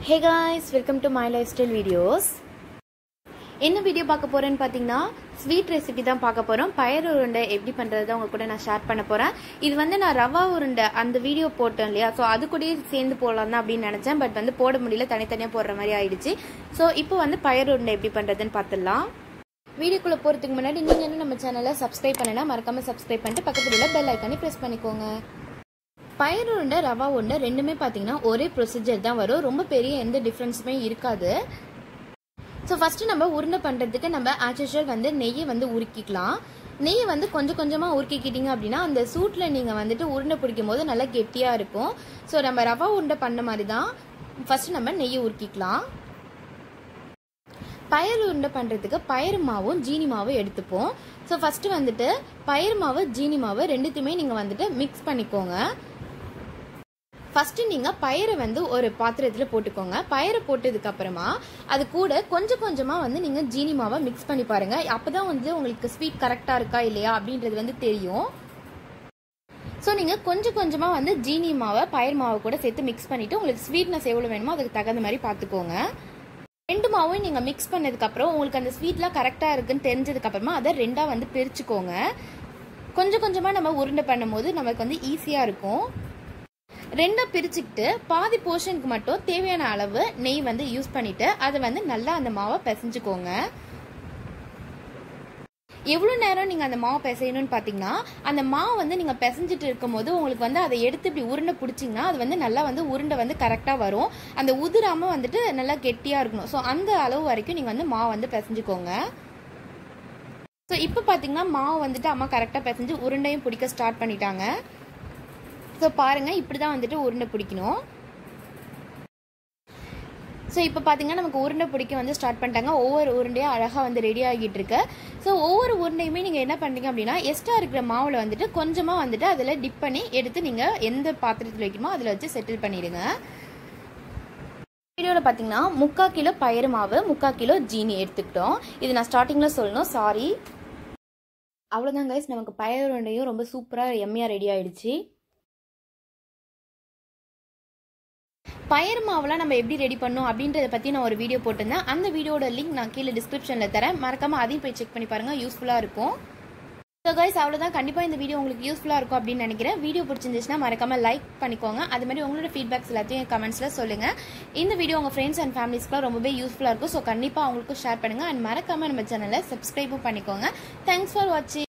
hey guys welcome to my lifestyle videos என்ன video பார்க்க போறேன்னு பார்த்தீங்கன்னா ஸ்வீட் ரெசிபி தான் பார்க்க போகிறோம் பயறு உருண்டை எப்படி பண்ணுறது தான் உங்க கூட நான் ஷேர் பண்ண போகிறேன் இது வந்து நான் ரவா உருண்டை அந்த வீடியோ போட்டேன் இல்லையா ஸோ அது கூடயே சேர்ந்து போடலாம் தான் அப்படின்னு நினச்சேன் பட் வந்து போட முடியல தனித்தனியாக போடுற மாதிரி ஆயிடுச்சு ஸோ இப்போ வந்து பயறு உருண்டை எப்படி பண்ணுறதுன்னு பார்த்துடலாம் வீடியோக்குள்ளே போகிறதுக்கு முன்னாடி நீங்கள் என்ன நம்ம சேனலை சப்ஸ்கிரைப் பண்ணனா மறக்காமல் சப்ஸ்கிரைப் பண்ணிட்டு பக்கத்தில் உள்ள பெல் ஐக்கானே ப்ரெஸ் பண்ணிக்கோங்க பயறு உருண்டை ரவா உருண்டை ரெண்டுமே பார்த்தீங்கன்னா ஒரே ப்ரொசீஜர் தான் வரும் ரொம்ப பெரிய எந்த டிஃப்ரென்ஸுமே இருக்காது ஸோ ஃபஸ்ட்டு நம்ம உருண்டை பண்ணுறதுக்கு நம்ம ஆஸ் யூஷுவல் வந்து நெய்யை வந்து உருக்கிக்கலாம் நெய்யை வந்து கொஞ்சம் கொஞ்சமாக உருக்கிக்கிட்டீங்க அப்படின்னா அந்த சூட்டில் நீங்கள் வந்துட்டு உருண்டை பிடிக்கும் போது நல்லா கெட்டியாக இருக்கும் ஸோ நம்ம ரவா உருண்டை பண்ண மாதிரி தான் ஃபஸ்ட்டு நம்ம நெய்யை உருக்கிக்கலாம் பயறு உருண்டை பண்ணுறதுக்கு பயிறு மாவும் ஜீனி மாவும் எடுத்துப்போம் ஸோ ஃபஸ்ட்டு வந்துட்டு பயிறு மாவு ஜீனி மாவு ரெண்டுத்தையுமே நீங்கள் வந்துட்டு மிக்ஸ் பண்ணிக்கோங்க ஃபஸ்ட்டு நீங்கள் பயிரை வந்து ஒரு பாத்திரத்தில் போட்டுக்கோங்க பயிரை போட்டதுக்கு அப்புறமா அது கூட கொஞ்சம் கொஞ்சமாக வந்து நீங்கள் ஜீனி மாவை மிக்ஸ் பண்ணி பாருங்கள் அப்போ தான் வந்து உங்களுக்கு ஸ்வீட் கரெக்டாக இருக்கா இல்லையா அப்படின்றது வந்து தெரியும் ஸோ நீங்கள் கொஞ்சம் கொஞ்சமாக வந்து ஜீனி மாவை பயிர் மாவை கூட சேர்த்து மிக்ஸ் பண்ணிவிட்டு உங்களுக்கு ஸ்வீட்னஸ் எவ்வளோ வேணுமோ அதுக்கு தகுந்த மாதிரி பார்த்துக்கோங்க ரெண்டு மாவும் நீங்கள் மிக்ஸ் பண்ணதுக்கப்புறம் உங்களுக்கு அந்த ஸ்வீட்லாம் கரெக்டாக இருக்குன்னு தெரிஞ்சதுக்கப்புறமா அதை ரெண்டாக வந்து பிரிச்சுக்கோங்க கொஞ்சம் கொஞ்சமாக நம்ம உருண்டை பண்ணும்போது நமக்கு வந்து ஈஸியாக இருக்கும் ரெண்டாக பிரிச்சுக்கிட்டு பாதி போர்ஷனுக்கு மட்டும் தேவையான அளவு நெய் வந்து யூஸ் பண்ணிவிட்டு அதை வந்து நல்லா அந்த மாவை பிசைஞ்சுக்கோங்க எவ்வளோ நேரம் நீங்கள் அந்த மாவை பிசையணும்னு பார்த்தீங்கன்னா அந்த மாவு வந்து நீங்கள் பிசைஞ்சிட்டு இருக்கும்போது உங்களுக்கு வந்து அதை எடுத்து இப்படி உருண்டை பிடிச்சிங்கன்னா அது வந்து நல்லா வந்து உருண்டை வந்து கரெக்டாக வரும் அந்த உதிராமல் வந்துட்டு நல்லா கெட்டியாக இருக்கணும் ஸோ அந்த அளவு வரைக்கும் நீங்கள் வந்து மாவு வந்து பிசைஞ்சுக்கோங்க ஸோ இப்போ பார்த்தீங்கன்னா மாவு வந்துட்டு அம்மா கரெக்டாக பிசைஞ்சு உருண்டையும் பிடிக்க ஸ்டார்ட் பண்ணிட்டாங்க ஸோ பாருங்கள் இப்படி தான் வந்துட்டு உருண்டை பிடிக்கணும் ஸோ இப்போ பார்த்தீங்கன்னா நமக்கு உருண்டை பிடிக்க வந்து ஸ்டார்ட் பண்ணிட்டாங்க ஒவ்வொரு உருண்டையும் அழகாக வந்து ரெடி ஆகிட்டு இருக்கு ஸோ ஒவ்வொரு உருண்டையுமே நீங்கள் என்ன பண்ணுறீங்க அப்படின்னா எக்ஸ்ட்ரா இருக்கிற மாவில் வந்துட்டு கொஞ்சமாக வந்துட்டு அதில் டிப் பண்ணி எடுத்து நீங்கள் எந்த பாத்திரத்தில் வைக்கணுமோ அதில் வச்சு செட்டில் பண்ணிடுங்க வீடியோவில் பார்த்தீங்கன்னா முக்கால் கிலோ பயிறு மாவு முக்கால் கிலோ ஜீனி எடுத்துக்கிட்டோம் இது நான் ஸ்டார்டிங்கில் சொல்லணும் சாரி அவ்வளோதான் கைஸ் நமக்கு பயிர் உருண்டையும் ரொம்ப சூப்பராக எம்மியாக ரெடி ஆயிடுச்சு பயிர் மாவுலாம் நம்ம எப்படி ரெடி பண்ணோம் அப்படின்றத பற்றி நான் ஒரு வீடியோ போட்டிருந்தேன் அந்த வீடியோட லிங்க் நான் கீழே டிஸ்கிரிப்ஷனில் தரேன் மறக்காமல் அதையும் போய் செக் பண்ணி பாருங்கள் யூஸ்ஃபுல்லாக இருக்கும் ஸோ கைஸ் அவ்வளோதான் கண்டிப்பாக இந்த வீடியோ உங்களுக்கு யூஸ்ஃபுல்லாக இருக்கும் அப்படின்னு நினைக்கிறேன் வீடியோ பிடிச்சிருந்துச்சுன்னா மறக்காமல் லைக் பண்ணிக்கோங்க அது மாதிரி உங்களோட ஃபீட்பேக்ஸ் எல்லாத்தையும் கமெண்ட்ஸில் சொல்லுங்கள் இந்த வீடியோ உங்கள் ஃப்ரெண்ட்ஸ் அண்ட் ஃபேமிலிஸ்க்குலாம் ரொம்பவே யூஸ்ஃபுல்லாக இருக்கும் ஸோ கண்டிப்பாக அவங்களுக்கும் ஷேர் பண்ணுங்கள் அண்ட் மறக்காமல் நம்ம சேனலை சப்ஸ்கிரைபும் பண்ணிக்கோங்க தேங்க்ஸ் ஃபார் வாட்சிங்